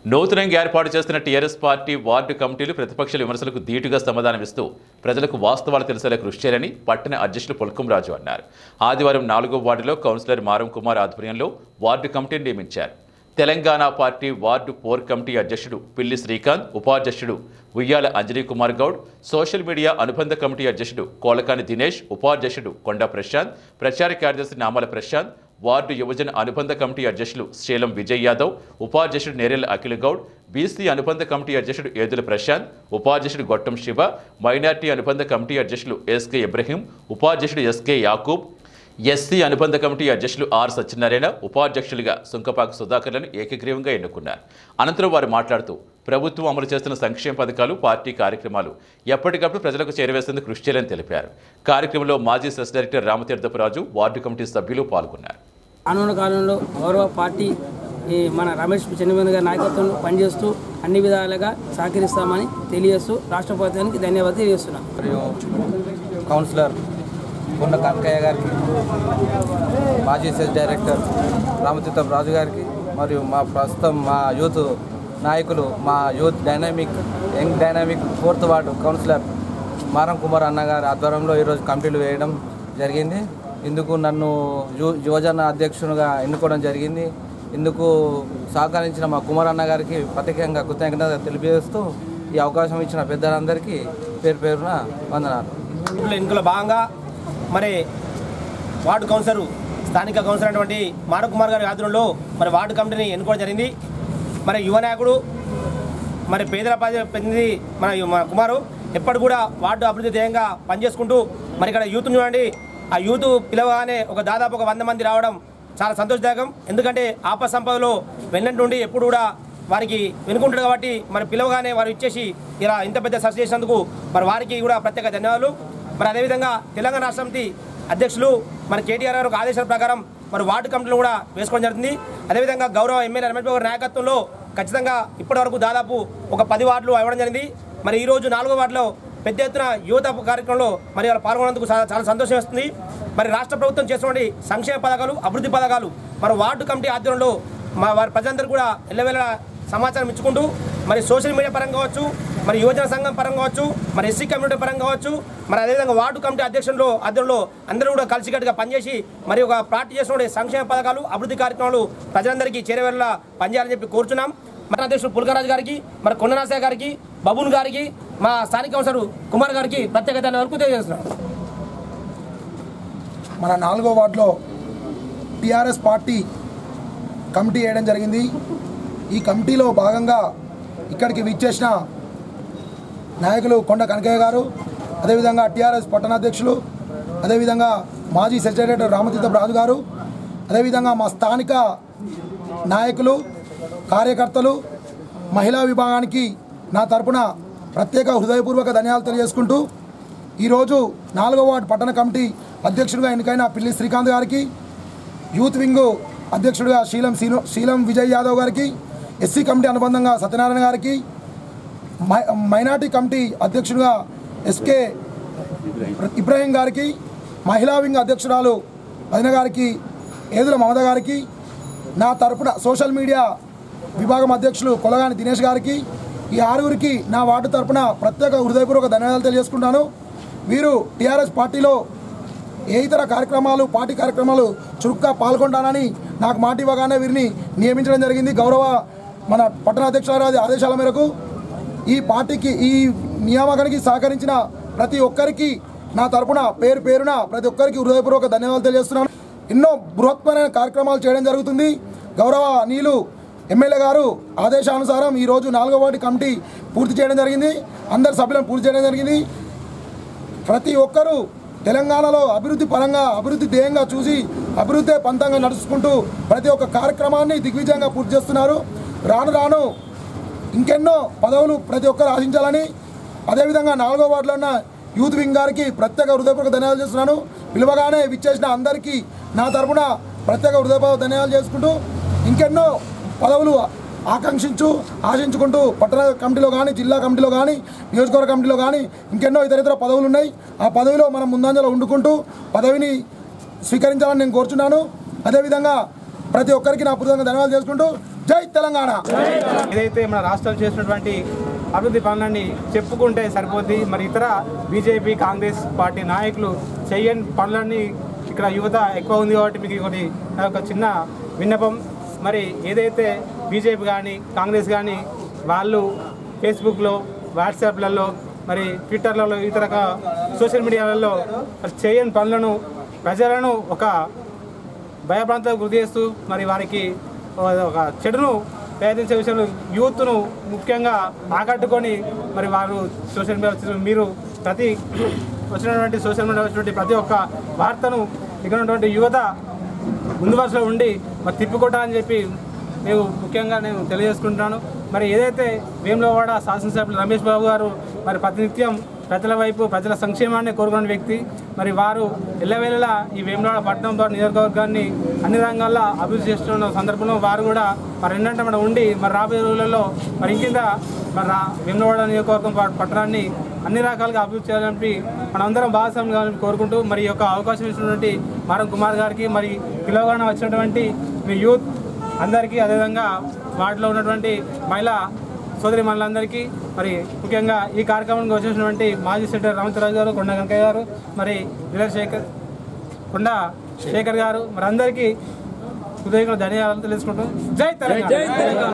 నూతనంగా ఏర్పాటు చేస్తున్న టీఆర్ఎస్ పార్టీ వార్డు కమిటీలు ప్రతిపక్షాల విమర్శలకు ధీటుగా సమాధానమిస్తూ ప్రజలకు వాస్తవాలు తెలిసేలా కృషి చేయాలని పట్టణ అధ్యక్షులు పుల్కం రాజు అన్నారు ఆదివారం నాలుగో వార్డులో కౌన్సిలర్ మారం కుమార్ ఆధ్వర్యంలో వార్డు కమిటీని నియమించారు Telangana party ward four committee అధ్యక్షుడు పిల్లి శ్రీకాంత్ ఉపాధ్యక్షుడు ఉయ్యాల అంజనీ కుమార్ గౌడ్ సోషల్ మీడియా అనుబంధ కమిటీ అధ్యక్షుడు కోలకాని దినేష్ ఉపాధ్యక్షుడు కొండా ప్రశాంత్ ప్రచార కార్యదర్శి నామాల ప్రశాంత్ వార్డు యువజన అనుబంధ కమిటీ అధ్యక్షులు శీలం విజయ్ యాదవ్ ఉపాధ్యక్షుడు నేరెల అఖిల్ గౌడ్ బీసీ అనుబంధ కమిటీ అధ్యక్షుడు ఏదుల ప్రశాంత్ ఉపాధ్యక్షుడు గొట్టం శివ మైనార్టీ అనుబంధ కమిటీ అధ్యక్షులు ఎస్కే ఇబ్రహీం ఉపాధ్యక్షుడు ఎస్కే యాకూబ్ ఎస్సీ అనుబంధ కమిటీ అధ్యక్షులు ఆర్ సత్యనారాయణ ఉపాధ్యక్షులుగా సుంకపాక సుధాకర్లను ఏకగ్రీవంగా ఎన్నుకున్నారు అనంతరం వారు మాట్లాడుతూ ప్రభుత్వం అమలు చేస్తున్న సంక్షేమ పథకాలు పార్టీ కార్యక్రమాలు ఎప్పటికప్పుడు ప్రజలకు చేరవేసేందుకు కృషి చేయాలని తెలిపారు కార్యక్రమంలో మాజీ CESS director Ramatheerthapuraju ward committee సభ్యులు పాల్గొన్నారు రానున్న కాలంలో గౌరవ పార్టీ ఈ మన రమేష్ చెన్నమేంద్ర గారి నాయకత్వంలో పనిచేస్తూ అన్ని విధాలుగా సహకరిస్తామని తెలియజేస్తూ రాష్ట్ర ప్రభుత్వానికి ధన్యవాదాలు తెలియజేస్తున్నాం మరియు కౌన్సిలర్ కొండ కనకయ్య గారికి మాజీ సెస్ డైరెక్టర్ రామతీర్థం రాజు గారికి మరియు మా ప్రస్తుతం మా యూత్ నాయకులు మా youth dynamic young dynamic fourth ward councillor Maram Kumar అన్న గారి ఆధ్వర్యంలో ఈరోజు కమిటీలు వేయడం జరిగింది ఇందుకు నన్ను యు యువజన అధ్యక్షునిగా ఎన్నుకోవడం జరిగింది ఇందుకు సహకరించిన మా కుమార్ అన్న గారికి ప్రత్యేకంగా కృతజ్ఞత తెలియజేస్తూ ఈ అవకాశం ఇచ్చిన పెద్దలందరికీ పేరు పేరున వందనాలు ఎన్నికల ఎన్నికల భాగంగా మరి వార్డు కౌన్సిలర్ స్థానిక కౌన్సిలర్ అయినటువంటి మానవ్ కుమార్ గారి ఆధ్వర్యంలో మరి వార్డు కమిటీని ఎన్నుకోవడం జరిగింది మరి యువ నాయకుడు మరి పేదల ప్రజ- ప్రతినిధి మన యు- మన కుమారు ఎప్పటి కూడా వార్డు అభివృద్ధి ధ్యేయంగా పనిచేసుకుంటూ మరి ఇక్కడ యూత్ చూడండి ఆ యూత్ పిలవగానే ఒక దాదాపు ఒక వంద మంది రావడం చాలా సంతోషదాయకం ఎందుకంటే ఆప సంపదలో వెన్నట్టు నుండి ఎప్పుడు కూడా వారికి వెనుకుంటాడు కాబట్టి మరి పిలవగానే వారు ఇచ్చేసి ఇలా ఇంత పెద్ద సక్సెస్ చేసినందుకు మరి వారికి కూడా ప్రత్యేక ధన్యవాదాలు మరి అదేవిధంగా తెలంగాణ రాష్ట్ర సమితి అధ్యక్షులు మరి కేటీఆర్ గారు ఒక ఆదేశాల ప్రకారం మరి వార్డు కమిటీలు కూడా వేసుకోవడం జరుగుతుంది అదేవిధంగా గౌరవ ఎమ్మెల్యే రమేష్ బాబు గారి నాయకత్వంలో ఖచ్చితంగా ఇప్పటి వరకు దాదాపు ఒక పది వార్డులు ఇవ్వడం జరిగింది మరి ఈ రోజు నాలుగో వార్డులో పెద్ద ఎత్తున యువత కార్యక్రమంలో మరి వాళ్ళు పాల్గొన్నందుకు చాలా చాలా సంతోషం వేస్తుంది మరి రాష్ట్ర ప్రభుత్వం చేస్తున్నటువంటి సంక్షేమ పథకాలు అభివృద్ధి పథకాలు మరి వార్డు కమిటీ ఆధ్వర్యంలో మా వారి ప్రజలందరూ కూడా ఎల్లవేళ సమాచారం ఇచ్చుకుంటూ మరి సోషల్ మీడియా పరంగా కావచ్చు మరి యువజన సంఘం పరంగా కావచ్చు మరి ఎస్సీ కమ్యూనిటీ పరంగా కావచ్చు మరి అదేవిధంగా వార్డు కమిటీ అధ్యక్షుల్లో ఆధ్వర్యంలో అందరూ కూడా కలిసికట్టుగా పనిచేసి మరి ఒక పార్టీ చేసిన సంక్షేమ పథకాలు అభివృద్ధి కార్యక్రమాలు ప్రజలందరికీ చేరవేళ పనిచేయాలని చెప్పి కోరుచున్నాం మన అధ్యక్షుడు పులకరాజు గారికి మరి కొండనాశయ గారికి బబున్ గారికి మా స్థానిక కౌన్సిలర్ కుమార్ గారికి ప్రత్యేక ధన్యవాదాలు తెలియజేస్తున్నాం మన నాలుగో వార్డులో టీఆర్ఎస్ పార్టీ కమిటీ వేయడం జరిగింది ఈ కమిటీలో భాగంగా ఇక్కడికి విచ్చేసిన నాయకులు కొండ కనకయ్య గారు అదేవిధంగా టీఆర్ఎస్ పట్టణాధ్యక్షులు అదేవిధంగా మాజీ సెక్రటరీ రామతీర్థ రాజు గారు అదేవిధంగా మా స్థానిక నాయకులు కార్యకర్తలు మహిళా విభాగానికి నా తరపున ప్రత్యేక హృదయపూర్వక ధన్యవాదాలు తెలియజేసుకుంటూ ఈరోజు నాలుగో వార్డు పట్టణ కమిటీ అధ్యక్షుడిగా ఎన్నికైన పిల్లి శ్రీకాంత్ గారికి యూత్ వింగ్ అధ్యక్షుడిగా శీలం సీను శీలం విజయ్ యాదవ్ గారికి ఎస్సీ కమిటీ అనుబంధంగా సత్యనారాయణ గారికి మై మైనార్టీ కమిటీ అధ్యక్షుడిగా ఎస్కే ఇబ్రాహీం గారికి మహిళా వింగ్ అధ్యక్షురాలు వదిన గారికి ఏదుల మమత గారికి నా తరపున సోషల్ మీడియా విభాగం అధ్యక్షులు కొలగాని దినేష్ గారికి ఈ ఆరుగురికి నా వార్డు తరపున ప్రత్యేక హృదయపూర్వక ధన్యవాదాలు తెలియజేసుకుంటాను వీరు టీఆర్ఎస్ పార్టీలో ఏ ఇతర కార్యక్రమాలు పార్టీ కార్యక్రమాలు చురుగ్గా పాల్గొంటానని నాకు మాట ఇవ్వగానే వీరిని నియమించడం జరిగింది గౌరవ మన పట్టణ అధ్యక్షురాది ఆదేశాల మేరకు ఈ పార్టీకి ఈ నియామకానికి సహకరించిన ప్రతి ఒక్కరికి నా తరపున పేరు పేరున ప్రతి ఒక్కరికి హృదయపూర్వక ధన్యవాదాలు తెలియజేస్తున్నాను ఎన్నో బృహత్పరమైన కార్యక్రమాలు చేయడం జరుగుతుంది గౌరవ నీలు ఎమ్మెల్యే గారు ఆదేశానుసారం ఈరోజు నాలుగో వార్డు కమిటీ పూర్తి చేయడం జరిగింది అందరి సభ్యులను పూర్తి చేయడం జరిగింది ప్రతి ఒక్కరూ తెలంగాణలో అభివృద్ధి పరంగా అభివృద్ధి ధ్యేయంగా చూసి అభివృద్ధి పంతంగా నడుచుకుంటూ ప్రతి ఒక్క కార్యక్రమాన్ని దిగ్విజయంగా పూర్తి చేస్తున్నారు రాను రాను ఇంకెన్నో పదవులు ప్రతి ఒక్కరు ఆశించాలని అదేవిధంగా నాలుగో వార్డులో ఉన్న యూత్ వింగ్ గారికి ప్రత్యేక హృదయపూర్వక ధన్యవాదాలు చేస్తున్నాను పిలవగానే విచ్చేసిన అందరికీ నా తరపున ప్రత్యేక హృదయపూర్వక ధన్యవాదాలు చేసుకుంటూ ఇంకెన్నో పదవులు ఆకాంక్షించు ఆశించుకుంటూ పట్టణ కమిటీలో కానీ జిల్లా కమిటీలో కానీ నియోజకవర్గ కమిటీలో కానీ ఇంకెన్నో ఇతర ఇతర పదవులు ఉన్నాయి ఆ పదవిలో మనం ముందంజలో వండుకుంటూ పదవిని స్వీకరించాలని నేను కోరుచున్నాను అదేవిధంగా ప్రతి ఒక్కరికి నా పూర్వకంగా ధన్యవాదాలు చేసుకుంటూ జై తెలంగాణ ఏదైతే మన రాష్ట్రం చేసినటువంటి అభివృద్ధి పనులన్నీ చెప్పుకుంటే సరిపోద్ది మరి ఇతర బీజేపీ కాంగ్రెస్ పార్టీ నాయకులు చేయని పనులన్నీ ఇక్కడ యువత ఎక్కువ ఉంది కాబట్టి మీకు ఒకటి నా యొక్క చిన్న విన్నపం మరి ఏదైతే బీజేపీ కానీ కాంగ్రెస్ కానీ వాళ్ళు ఫేస్బుక్లో వాట్సాప్లలో మరి ట్విట్టర్లలో ఇతర సోషల్ మీడియాలలో మరి చేయని పనులను ప్రజలను ఒక భయభ్రాంతులకు గురి చేస్తూ మరి వారికి ఒక చెడును ప్రయత్నించే విషయంలో యూత్ను ముఖ్యంగా ఆకట్టుకొని మరి వారు సోషల్ మీడియా వచ్చిన మీరు ప్రతి వచ్చినటువంటి సోషల్ మీడియా వచ్చినటువంటి ప్రతి ఒక్క వార్తను ఇక్కడ ఉన్నటువంటి యువత ముందు వరుసలో ఉండి మరి తిప్పికొట్టాలని చెప్పి నేను ముఖ్యంగా నేను తెలియజేసుకుంటున్నాను మరి ఏదైతే వేములవాడ శాసనసభ్యులు రమేష్ బాబు గారు మరి ప్రతినిత్యం ప్రజల వైపు ప్రజల సంక్షేమాన్ని కోరుకున్న వ్యక్తి మరి వారు ఎల్లవేళలా ఈ వేములవాడ పట్టణం ద్వారా నియోజకవర్గాన్ని అన్ని రంగాల్లో అభివృద్ధి చేస్తున్న సందర్భంలో వారు కూడా మరి ఏంటంటే మన ఉండి మరి రాబోయే రోజులలో మరి ఇంకింత మరి రా- వేములవాడ నియోజకవర్గం ప- పట్టణాన్ని అన్ని రకాలుగా అభివృద్ధి చేయాలని మనందరం భాగస్వామ్యం కావాలని కోరుకుంటూ మరి ఈ యొక్క అవకాశం ఇచ్చినటువంటి మారం కుమార్ గారికి మరి పిలవగానే వచ్చినటువంటి మీ యూత్ అందరికీ అదేవిధంగా వాటిలో ఉన్నటువంటి మహిళా సోదరి మహిళలందరికీ మరి ముఖ్యంగా ఈ కార్యక్రమానికి వచ్చేసినటువంటి మాజీ సెక్రటరీ రామచరాజు గారు కొండ వెంకయ్య గారు మరి విలర్ శేఖర్ కొండ శేఖర్ గారు మరి అందరికీ హృదయంగా ధన్యవాదాలు తెలుసుకుంటూ జై తెలంగాణ